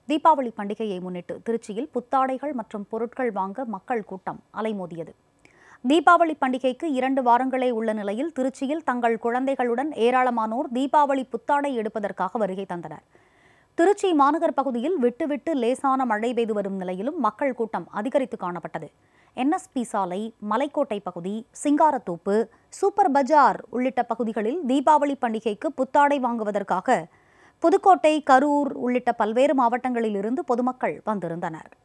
தீபாவளி பண்டிகையை முன்னிட்டு திருச்சியில் புத்தாடைகள் மற்றும் பொருட்கள் வாங்க மக்கள் கூட்டம் அலைமோதியது தீபாவளி பண்டிகைக்கு இரண்டு வாரங்களே உள்ள நிலையில் திருச்சியில் தங்கள் குழந்தைகளுடன் ஏராளமானோர் தீபாவளி புத்தாடை எடுப்பதற்காக வருகை தந்தனர் திருச்சி மாநகர் பகுதியில் விட்டு விட்டு லேசான மழை பெய்து வரும் நிலையிலும் மக்கள் கூட்டம் அதிகரித்து காணப்பட்டது என்எஸ்பி சாலை மலைக்கோட்டை பகுதி சிங்காரத்தோப்பு சூப்பர் பஜார் உள்ளிட்ட பகுதிகளில் தீபாவளி பண்டிகைக்கு புத்தாடை வாங்குவதற்காக புதுக்கோட்டை கரூர் உள்ளிட்ட பல்வேறு மாவட்டங்களில் இருந்து பொதுமக்கள் வந்திருந்தனர்